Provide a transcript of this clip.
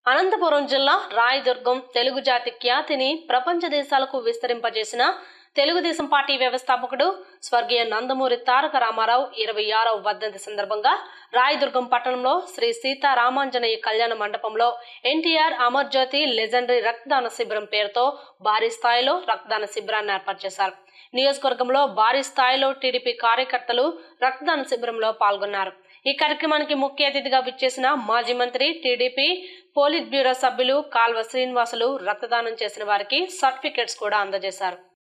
అనంతపురం జిల్లా రాయదుర్గం తెలుగు జాతి ఖ్యాతిని ప్రపంచ దేశాలకు విస్తరింపజేసిన తెలుగుదేశం పార్టీ వ్యవస్థాపకుడు స్వర్గీయ నందమూరి తారక రామారావు ఇరవై ఆరవ వర్ధంతి సందర్భంగా రాయదుర్గం పట్టణంలో శ్రీ సీతారామాంజనేయ కళ్యాణ మండపంలో ఎన్టీఆర్ అమర్ జ్యోతి లెజెండరీ రక్తదాన శిబిరం పేరుతో భారీ స్థాయిలో రక్తదాన శిబిరాన్ని ఏర్పాటు చేశారు నియోజకవర్గంలో భారీ స్థాయిలో టీడీపీ కార్యకర్తలు రక్తదాన శిబిరంలో పాల్గొన్నారు ఈ కార్యక్రమానికి ముఖ్య అతిథిగా విచ్చేసిన మాజీ మంత్రి టీడీపీ పోలిట్ బ్యూరో సభ్యులు కాల్వ శ్రీనివాసులు రక్తదానం చేసిన వారికి సర్టిఫికెట్స్ కూడా అందజేశారు